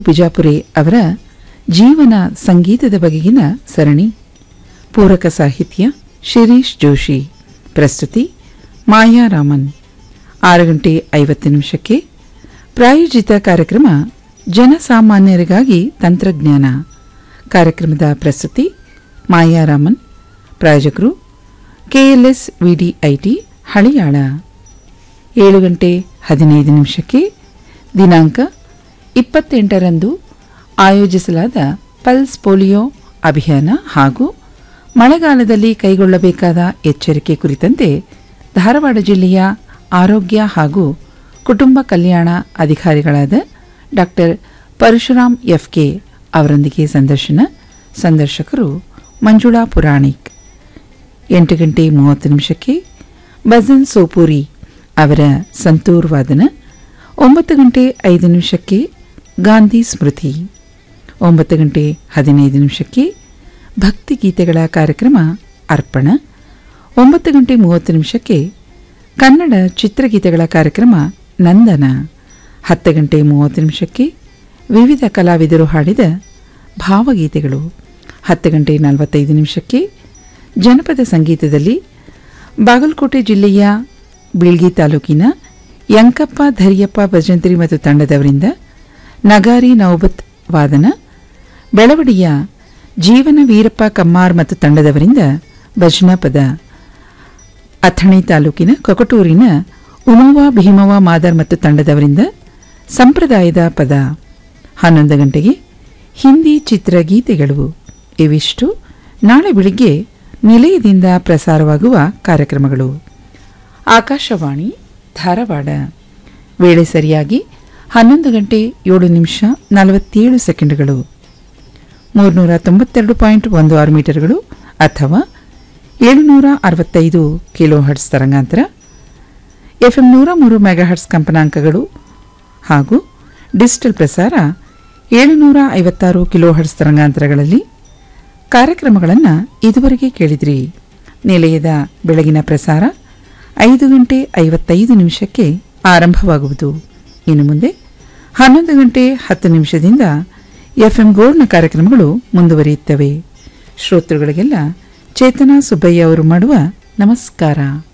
ಬಿಜಾಪುರೆ ಅವರ ಜೀವನ ಸಂಗೀತದ ಬಗೆಗಿನ ಸರಣಿ ಪೂರಕ ಸಾಹಿತ್ಯ ಶಿರೀಶ್ ಜೋಶಿ ಪ್ರಸ್ತುತಿ ಮಾಯಾ ರಾಮನ್ ಆರು ಗಂಟೆ ಐವತ್ತು ನಿಮಿಷಕ್ಕೆ ಪ್ರಾಯೋಜಿತ ಕಾರ್ಯಕ್ರಮ ಜನಸಾಮಾನ್ಯರಿಗಾಗಿ ತಂತ್ರಜ್ಞಾನ ಕಾರ್ಯಕ್ರಮದ ಪ್ರಸ್ತುತಿ ಮಾಯಾ ರಾಮನ್ ಪ್ರಾಯೋಜಕರು ಕೆಎಲ್ಎಸ್ ವಿಡಿಐಟಿ ಹಳಿಯಾಳ ಏಳು ಗಂಟೆ ಹದಿನೈದು ನಿಮಿಷಕ್ಕೆ ದಿನಾಂಕ ಇಪ್ಪತ್ತೆಂಟರಂದು ಆಯೋಜಿಸಲಾದ ಪಲ್ಸ್ ಪೋಲಿಯೋ ಅಭಿಯಾನ ಹಾಗೂ ಮಳೆಗಾಲದಲ್ಲಿ ಕೈಗೊಳ್ಳಬೇಕಾದ ಎಚ್ಚರಿಕೆ ಕುರಿತಂತೆ ಧಾರವಾಡ ಜಿಲ್ಲೆಯ ಆರೋಗ್ಯ ಹಾಗೂ ಕುಟುಂಬ ಕಲ್ಯಾಣ ಅಧಿಕಾರಿಗಳಾದ ಡಾಕ್ಟರ್ ಪರಶುರಾಮ್ ಎಫ್ಕೆ ಅವರೊಂದಿಗೆ ಸಂದರ್ಶನ ಸಂದರ್ಶಕರು ಮಂಜುಳಾ ಪುರಾಣಿಕ್ ಎಂಟು ಗಂಟೆ ಮೂವತ್ತು ನಿಮಿಷಕ್ಕೆ ಬಜನ್ ಸೋಪೂರಿ ಅವರ ಸಂತೂರ್ ವಾದನ ಒಂಬತ್ತು ಗಂಟೆ ಐದು ನಿಮಿಷಕ್ಕೆ ಗಾಂಧಿ ಸ್ಮೃತಿ ಒಂಬತ್ತು ಗಂಟೆ ಹದಿನೈದು ನಿಮಿಷಕ್ಕೆ ಭಕ್ತಿಗೀತೆಗಳ ಕಾರ್ಯಕ್ರಮ ಅರ್ಪಣ ಒಂಬತ್ತು ಗಂಟೆ ಮೂವತ್ತು ನಿಮಿಷಕ್ಕೆ ಕನ್ನಡ ಚಿತ್ರಗೀತೆಗಳ ಕಾರ್ಯಕ್ರಮ ನಂದನ ಹತ್ತು ಗಂಟೆ ಮೂವತ್ತು ನಿಮಿಷಕ್ಕೆ ವಿವಿಧ ಕಲಾವಿದರು ಹಾಡಿದ ಭಾವಗೀತೆಗಳು ಹತ್ತು ಗಂಟೆ ನಲವತ್ತೈದು ನಿಮಿಷಕ್ಕೆ ಜನಪದ ಸಂಗೀತದಲ್ಲಿ ಬಾಗಲಕೋಟೆ ಜಿಲ್ಲೆಯ ಬೀಳ್ಗಿ ತಾಲೂಕಿನ ಯಂಕಪ್ಪ ಧರಿಯಪ್ಪ ಭಜಂತ್ರಿ ಮತ್ತು ತಂಡದವರಿಂದ ನಗಾರಿ ನೌಬತ್ ವಾದನ ಬೆಳವಡಿಯ ಜೀವನ ವೀರಪ್ಪ ಕಮ್ಮಾರ್ ಮತ್ತು ತಂಡದವರಿಂದ ಭಜನಾ ಪದ ಅಥಣಿ ತಾಲೂಕಿನ ಕೊಕಟೂರಿನ ಉಮವ್ವ ಭೀಮವ್ವ ಮಾದರ್ ಮತ್ತು ತಂಡದವರಿಂದ ಸಂಪ್ರದಾಯದ ಪದ ಹನ್ನೊಂದು ಗಂಟೆಗೆ ಹಿಂದಿ ಚಿತ್ರಗೀತೆಗಳು ಇವಿಷ್ಟು ನಾಳೆ ಬೆಳಿಗ್ಗೆ ನಿಲಯದಿಂದ ಪ್ರಸಾರವಾಗುವ ಕಾರ್ಯಕ್ರಮಗಳು ಆಕಾಶವಾಣಿ ಧಾರವಾಡ ವೇಳೆ ಸರಿಯಾಗಿ ಹನ್ನೊಂದು ಗಂಟೆ ಏಳು ನಿಮಿಷ ನಲವತ್ತೇಳು ಸೆಕೆಂಡ್ಗಳು ಮೂರುನೂರ ತೊಂಬತ್ತೆರಡು ಪಾಯಿಂಟ್ ಒಂದು ಆರು ಮೀಟರ್ಗಳು ಅಥವಾ ಏಳುನೂರ ಅರವತ್ತೈದು ಕಿಲೋ ಹರ್ಟ್ಸ್ ತರಂಗಾಂತರ ಎಫ್ಎಂ ನೂರ ಮೂರು ಮೆಗಾಹರ್ಟ್ಸ್ ಕಂಪನಾಂಕಗಳು ಹಾಗೂ ಡಿಜಿಟಲ್ ಪ್ರಸಾರ ಏಳುನೂರ ಐವತ್ತಾರು ಕಿಲೋ ಹರ್ಟ್ಸ್ ತರಂಗಾಂತರಗಳಲ್ಲಿ ಕಾರ್ಯಕ್ರಮಗಳನ್ನು ಇದುವರೆಗೆ ಕೇಳಿದ್ರಿ ನಿಲಯದ ಬೆಳಗಿನ ಪ್ರಸಾರ ಐದು ಗಂಟೆ ಐವತ್ತೈದು ನಿಮಿಷಕ್ಕೆ ಆರಂಭವಾಗುವುದು ಇನ್ನು ಮುಂದೆ ಹನ್ನೊಂದು ಗಂಟೆ ಹತ್ತು ನಿಮಿಷದಿಂದ ಎಫ್ಎಂ ಗೋಲ್ಡ್ನ ಕಾರ್ಯಕ್ರಮಗಳು ಮುಂದುವರಿಯುತ್ತವೆ ಶ್ರೋತೃಗಳಿಗೆಲ್ಲ ಚೇತನಾ ಸುಬ್ಬಯ್ಯ ಅವರು ಮಾಡುವ ನಮಸ್ಕಾರ